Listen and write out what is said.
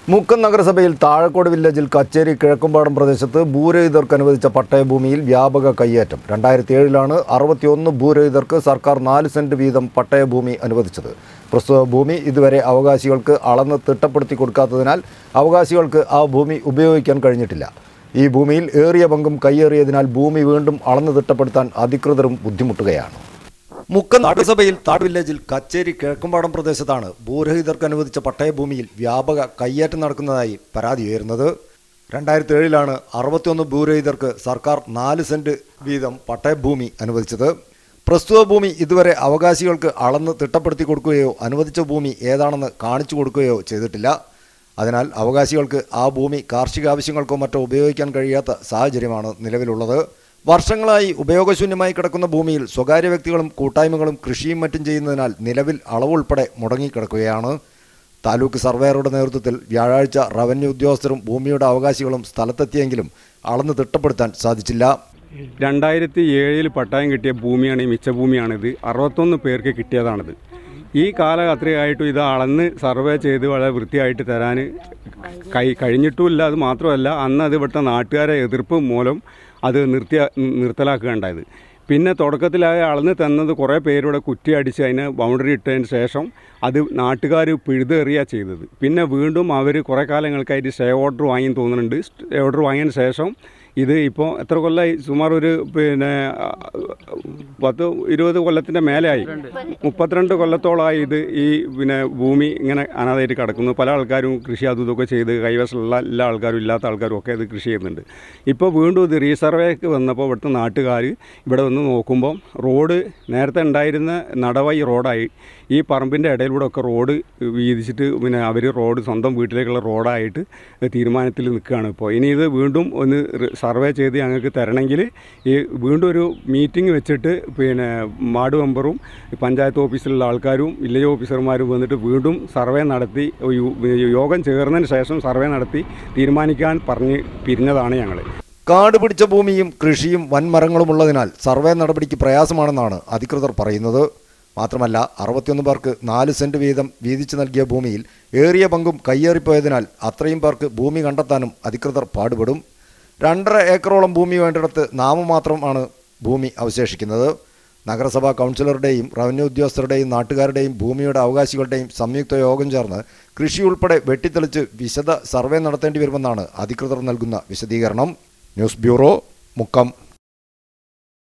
മുക്കം നഗരസഭയിൽ താഴക്കോട് വില്ലേജിൽ കച്ചേരി കിഴക്കുംപാടം പ്രദേശത്ത് ഭൂരഹിതർക്ക് അനുവദിച്ച പട്ടയഭൂമിയിൽ വ്യാപക കയ്യേറ്റം രണ്ടായിരത്തി ഏഴിലാണ് അറുപത്തിയൊന്ന് ഭൂരഹിതർക്ക് സർക്കാർ നാല് സെന്റ് വീതം പട്ടയഭൂമി അനുവദിച്ചത് പ്രസ്തുത ഭൂമി ഇതുവരെ അവകാശികൾക്ക് അളന്ന് തിട്ടപ്പെടുത്തി കൊടുക്കാത്തതിനാൽ അവകാശികൾക്ക് ആ ഭൂമി ഉപയോഗിക്കാൻ കഴിഞ്ഞിട്ടില്ല ഈ ഭൂമിയിൽ ഏറിയ പങ്കും കയ്യേറിയതിനാൽ ഭൂമി വീണ്ടും അളന്ന് തിട്ടപ്പെടുത്താൻ അധികൃതരും ബുദ്ധിമുട്ടുകയാണ് മുക്കം നഗരസഭയിൽ താട് വില്ലേജിൽ കച്ചേരി കിഴക്കുംപാടം പ്രദേശത്താണ് ഭൂരഹിതർക്ക് അനുവദിച്ച പട്ടയഭൂമിയിൽ വ്യാപക കയ്യേറ്റം നടക്കുന്നതായി പരാതി ഉയരുന്നത് രണ്ടായിരത്തി ഏഴിലാണ് അറുപത്തിയൊന്ന് ഭൂരഹിതർക്ക് സർക്കാർ നാല് സെന്റ് വീതം പട്ടയഭൂമി അനുവദിച്ചത് പ്രസ്തുത ഭൂമി ഇതുവരെ അവകാശികൾക്ക് അളന്ന് തിട്ടപ്പെടുത്തി കൊടുക്കുകയോ അനുവദിച്ച ഭൂമി ഏതാണെന്ന് കാണിച്ചു കൊടുക്കുകയോ ചെയ്തിട്ടില്ല അതിനാൽ അവകാശികൾക്ക് ആ ഭൂമി കാർഷിക ആവശ്യങ്ങൾക്കോ മറ്റോ ഉപയോഗിക്കാൻ കഴിയാത്ത സാഹചര്യമാണ് നിലവിലുള്ളത് വർഷങ്ങളായി ഉപയോഗശൂന്യമായി കിടക്കുന്ന ഭൂമിയിൽ സ്വകാര്യ വ്യക്തികളും കൂട്ടായ്മകളും കൃഷിയും മറ്റും ചെയ്യുന്നതിനാൽ നിലവിൽ അളവുൾപ്പെടെ മുടങ്ങിക്കിടക്കുകയാണ് താലൂക്ക് സർവേയറുടെ നേതൃത്വത്തിൽ വ്യാഴാഴ്ച റവന്യൂ ഉദ്യോഗസ്ഥരും ഭൂമിയുടെ അവകാശികളും സ്ഥലത്തെത്തിയെങ്കിലും അളന്ന് തിട്ടപ്പെടുത്താൻ സാധിച്ചില്ല രണ്ടായിരത്തി ഏഴിൽ പട്ടായം കിട്ടിയ ഭൂമിയാണ് ഈ മിച്ചഭൂമിയാണിത് അറുപത്തൊന്ന് പേർക്ക് കിട്ടിയതാണിത് ഈ കാലകത്രികയായിട്ടും ഇത് അളന്ന് സർവേ ചെയ്ത് വളരെ വൃത്തിയായിട്ട് തരാൻ കൈ കഴിഞ്ഞിട്ടുമില്ല അത് മാത്രമല്ല അന്ന് അത് ഇവിടുത്തെ നാട്ടുകാരെ എതിർപ്പ് മൂലം അത് നിർത്തിയ നിർത്തലാക്കുകയുണ്ടായത് പിന്നെ തുടക്കത്തിലായ അളന്ന് തന്നത് കുറേ പേരുടെ കുറ്റി അടിച്ച് അതിന് ബൗണ്ടറി ഇട്ടതിന് ശേഷം അത് നാട്ടുകാർ പിഴുതെറിയ ചെയ്തത് പിന്നെ വീണ്ടും അവർ കുറേ കാലങ്ങൾക്കായിട്ട് സ്റ്റേ ഓർഡർ വാങ്ങി തോന്നുന്നുണ്ട് സ്റ്റേ ഓർഡർ വാങ്ങിയതിന് ശേഷം ഇത് ഇപ്പോൾ എത്ര കൊല്ലമായി സുമാർ ഒരു പിന്നെ ആ, പത്ത് ഇരുപത് കൊല്ലത്തിൻ്റെ മേലെയായി മുപ്പത്തിരണ്ട് കൊല്ലത്തോളമായി ഇത് ഈ പിന്നെ ഭൂമി ഇങ്ങനെ അനാഥമായിട്ട് കിടക്കുന്നു പല ആൾക്കാരും കൃഷി അതും ഇതൊക്കെ ചെയ്ത് കൈവശമുള്ള എല്ലാ ആൾക്കാരും ഇല്ലാത്ത ആൾക്കാരും ഒക്കെ ഇത് കൃഷി ചെയ്യുന്നുണ്ട് ഇപ്പോൾ വീണ്ടും ഇത് റീസർവേക്ക് വന്നപ്പോൾ ഇവിടുത്തെ നാട്ടുകാർ ഇവിടെ വന്ന് നോക്കുമ്പോൾ റോഡ് നേരത്തെ ഉണ്ടായിരുന്ന നടവഴി റോഡായി ഈ പറമ്പിൻ്റെ ഇടയിലൂടെ ഒക്കെ റോഡ് വീതിച്ചിട്ട് പിന്നെ അവർ റോഡ് സ്വന്തം വീട്ടിലേക്കുള്ള റോഡായിട്ട് തീരുമാനത്തിൽ നിൽക്കുകയാണ് ഇപ്പോൾ ഇനി ഇത് വീണ്ടും ഒന്ന് റി- സർവേ ചെയ്ത് ഞങ്ങൾക്ക് തരണമെങ്കിൽ ഈ വീണ്ടും ഒരു മീറ്റിംഗ് വെച്ചിട്ട് പിന്നെ വാർഡ് മെമ്പറും പഞ്ചായത്ത് ഓഫീസിലുള്ള ആൾക്കാരും വില്ലേജ് ഓഫീസർമാരും വന്നിട്ട് വീണ്ടും സർവേ നടത്തി യോ- യോഗം ചേർന്നതിന് ശേഷം സർവേ നടത്തി തീരുമാനിക്കാൻ പറഞ്ഞ് പിരിഞ്ഞതാണ് ഞങ്ങൾ കാട് പിടിച്ച ഭൂമിയും കൃഷിയും വൻമരങ്ങളും ഉള്ളതിനാൽ സർവേ നടപടിക്ക് പ്രയാസമാണെന്നാണ് അധികൃതർ പറയുന്നത് മാത്രമല്ല അറുപത്തിയൊന്ന് പേർക്ക് നാല് സെന്റ് വീതം വീതിച്ചു നൽകിയ ഭൂമിയിൽ ഏറിയ പങ്കും കയ്യേറിപ്പോയതിനാൽ അത്രയും പേർക്ക് ഭൂമി കണ്ടെത്താനും അധികൃതർ പാടുപെടും രണ്ടര ഏക്കറോളം ഭൂമി വേണ്ടിടത്ത് നാമമാത്രമാണ് ഭൂമി അവശേഷിക്കുന്നത് നഗരസഭാ കൗൺസിലറുടെയും റവന്യൂ ഉദ്യോഗസ്ഥരുടെയും നാട്ടുകാരുടെയും ഭൂമിയുടെ അവകാശികളുടെയും സംയുക്ത യോഗം ചേർന്ന് കൃഷി ഉൾപ്പെടെ വെട്ടിത്തെളിച്ച് വിശദ സർവേ നടത്തേണ്ടി വരുമെന്നാണ് അധികൃതർ നൽകുന്ന വിശദീകരണം ന്യൂസ് ബ്യൂറോ മുക്കം